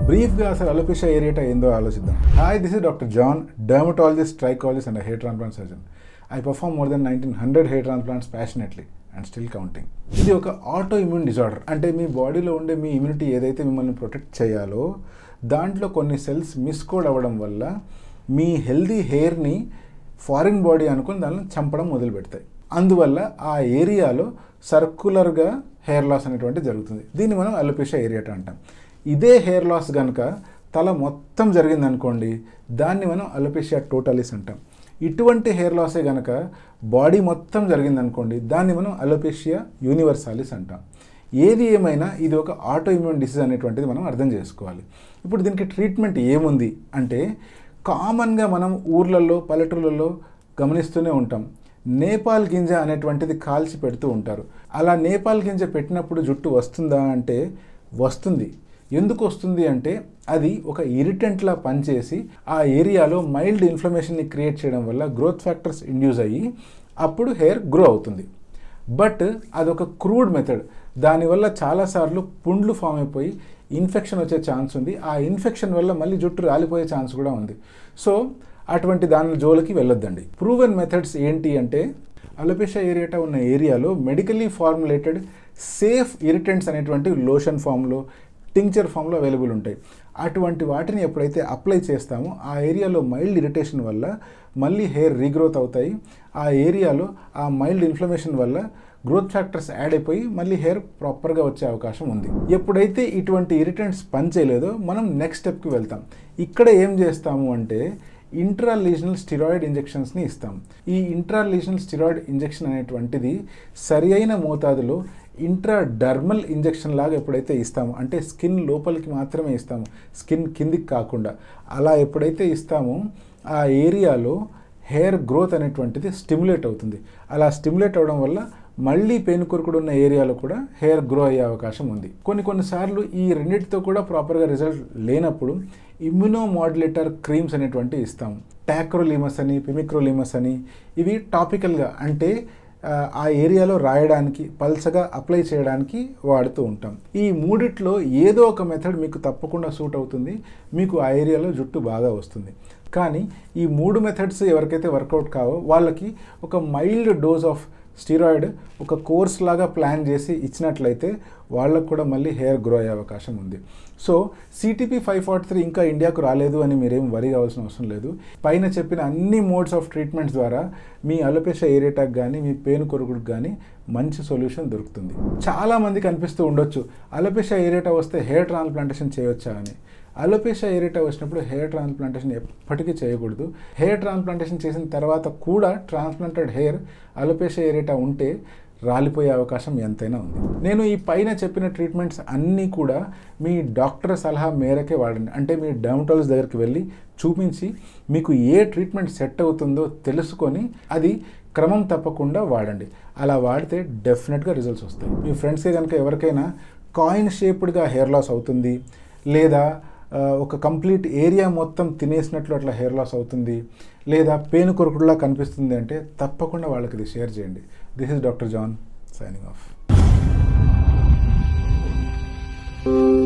బ్రీఫ్గా అసలు alopecia areata ఏందో ఆలోచిద్దాం hi this is doctor John dermatologist trichologist and hair transplant surgeon I perform more than nineteen hundred hair transplants passionately and still counting ఇది ఒక auto immune disorder అంటే మీ బాడీలో ఉండే మీ immunity ఏదైతే మిమ్మల్ని ప్రొటెక్ట్ చేయాలో దాంట్లో కొన్ని సెల్స్ మిస్కోడ్ అవ్వడం వల్ల మీ హెల్దీ హెయిర్ని ఫారిన్ బాడీ అనుకుని దాన్ని చంపడం మొదలు పెడతాయి అందువల్ల ఆ ఏరియాలో సర్కులర్గా హెయిర్ లాస్ అనేటువంటి జరుగుతుంది దీన్ని మనం అలోపేషియా ఏరియాట అంటాం ఇదే హెయిర్ లాస్ కనుక తల మొత్తం జరిగిందనుకోండి దాన్ని మనం అలోపేషియా టోటాలిస్ అంటాం ఇటువంటి హెయిర్ లాసే కనుక బాడీ మొత్తం జరిగిందనుకోండి దాన్ని మనం అలోపేషియా యూనివర్సాలిస్ అంటాం ఏది ఏమైనా ఇది ఒక ఆటో ఇమ్యూన్ డిసీజ్ అనేటువంటిది మనం అర్థం చేసుకోవాలి ఇప్పుడు దీనికి ట్రీట్మెంట్ ఏముంది అంటే కామన్గా మనం ఊర్లలో పల్లెటూళ్ళలో గమనిస్తూనే ఉంటాం నేపాల్ గింజ అనేటువంటిది కాల్చి పెడుతూ ఉంటారు అలా నేపాల్ గింజ పెట్టినప్పుడు జుట్టు వస్తుందా అంటే వస్తుంది ఎందుకు వస్తుంది అంటే అది ఒక ఇరిటెంట్లా పనిచేసి ఆ ఏరియాలో మైల్డ్ ఇన్ఫ్లమేషన్ని క్రియేట్ చేయడం వల్ల గ్రోత్ ఫ్యాక్టర్స్ ఇండ్యూస్ అయ్యి అప్పుడు హెయిర్ గ్రో అవుతుంది బట్ అదొక క్రూడ్ మెథడ్ దానివల్ల చాలాసార్లు పుండ్లు ఫామ్ అయిపోయి ఇన్ఫెక్షన్ వచ్చే ఛాన్స్ ఉంది ఆ ఇన్ఫెక్షన్ వల్ల మళ్ళీ జుట్టు రాలిపోయే ఛాన్స్ కూడా ఉంది సో అటువంటి దాని జోలికి వెళ్ళొద్దండి ప్రూవెన్ మెథడ్స్ ఏంటి అంటే అలోపేషియా ఏరియాటా ఉన్న ఏరియాలో మెడికల్లీ ఫార్ములేటెడ్ సేఫ్ ఇరిటెంట్స్ అనేటువంటి లోషన్ ఫామ్లో టింక్చర్ ఫామ్లో అవైలబుల్ ఉంటాయి అటువంటి వాటిని ఎప్పుడైతే అప్లై చేస్తామో ఆ ఏరియాలో మైల్డ్ ఇరిటేషన్ వల్ల మళ్ళీ హెయిర్ రీగ్రోత్ అవుతాయి ఆ ఏరియాలో ఆ మైల్డ్ ఇన్ఫ్లమేషన్ వల్ల గ్రోత్ ఫ్యాక్టర్స్ యాడ్ అయిపోయి మళ్ళీ హెయిర్ ప్రాపర్గా వచ్చే అవకాశం ఉంది ఎప్పుడైతే ఇటువంటి ఇరిటెంట్స్ పనిచేయలేదో మనం నెక్స్ట్ స్టెప్కి వెళ్తాం ఇక్కడ ఏం చేస్తాము అంటే ఇంట్రాలీజనల్ స్టిరాయిడ్ ఇంజెక్షన్స్ని ఇస్తాం ఈ ఇంట్రాలీజనల్ స్టిరాయిడ్ ఇంజెక్షన్ అనేటువంటిది సరి అయిన మోతాదులో ఇంట్రాడర్మల్ ఇంజెక్షన్ లాగా ఎప్పుడైతే ఇస్తామో అంటే స్కిన్ లోపలికి మాత్రమే ఇస్తాము స్కిన్ కిందికి కాకుండా అలా ఎప్పుడైతే ఇస్తామో ఆ ఏరియాలో హెయిర్ గ్రోత్ అనేటువంటిది స్టిమ్యులేట్ అవుతుంది అలా స్టిమ్యులేట్ అవడం వల్ల మళ్ళీ పెయిన్ కొరుకుడు ఉన్న ఏరియాలో కూడా హెయిర్ గ్రో అయ్యే అవకాశం ఉంది కొన్ని కొన్నిసార్లు ఈ రెండింటితో కూడా ప్రాపర్గా రిజల్ట్ లేనప్పుడు ఇమ్యునో మాడ్యులేటర్ క్రీమ్స్ అనేటువంటివి ఇస్తాం టాక్రోలిమస్ అని పిమిక్రోలిమస్ అని ఇవి టాపికల్గా అంటే ఆ ఏరియాలో రాయడానికి పల్సగా అప్లై చేయడానికి వాడుతూ ఉంటాం ఈ మూడిట్లో ఏదో ఒక మెథడ్ మీకు తప్పకుండా సూట్ అవుతుంది మీకు ఆ ఏరియాలో జుట్టు బాగా వస్తుంది కానీ ఈ మూడు మెథడ్స్ ఎవరికైతే వర్కౌట్ కావో వాళ్ళకి ఒక మైల్డ్ డోస్ ఆఫ్ స్టీరాయిడ్ ఒక కోర్స్ లాగా ప్లాన్ చేసి ఇచ్చినట్లయితే వాళ్ళకు కూడా మళ్ళీ హెయిర్ గ్రో అయ్యే అవకాశం ఉంది so CTP five forty three ఇంకా ఇండియాకు రాలేదు అని మీరేం వరి కావాల్సిన అవసరం లేదు పైన చెప్పిన అన్ని మోడ్స్ ఆఫ్ ట్రీట్మెంట్స్ ద్వారా మీ అలోపేషియా ఏరియాటాక్ కానీ మీ పేను కొరుగుడికి కానీ మంచి సొల్యూషన్ దొరుకుతుంది చాలామందికి అనిపిస్తూ ఉండొచ్చు అలోపేషియా ఏరియాటా వస్తే హెయిర్ ట్రాన్స్ప్లాంటేషన్ చేయొచ్చా అని అలోపేషియా ఏరియాటా వచ్చినప్పుడు హెయిర్ ట్రాన్స్ప్లాంటేషన్ ఎప్పటికీ చేయకూడదు హెయిర్ ట్రాన్స్ప్లాంటేషన్ చేసిన తర్వాత కూడా ట్రాన్స్ప్లాంటెడ్ హెయిర్ అలోపేషియా ఏరియాటా ఉంటే రాలిపోయే అవకాశం ఎంతైనా ఉంది నేను ఈ పైన చెప్పిన ట్రీట్మెంట్స్ అన్నీ కూడా మీ డాక్టర్ సలహా మేరకే వాడండి అంటే మీ డర్మటాలజిస్ట్ దగ్గరికి వెళ్ళి చూపించి మీకు ఏ ట్రీట్మెంట్ సెట్ అవుతుందో తెలుసుకొని అది క్రమం తప్పకుండా వాడండి అలా వాడితే డెఫినెట్గా రిజల్ట్స్ వస్తాయి మీ ఫ్రెండ్స్కే కనుక ఎవరికైనా కాయిన్ షేప్డ్గా హెయిర్ లాస్ అవుతుంది లేదా ఒక కంప్లీట్ ఏరియా మొత్తం తినేసినట్లు అట్లా హెయిర్ లాస్ అవుతుంది లేదా పేను కొరకుడులా కనిపిస్తుంది అంటే తప్పకుండా వాళ్ళకి ఇది షేర్ చేయండి this is doctor John signing of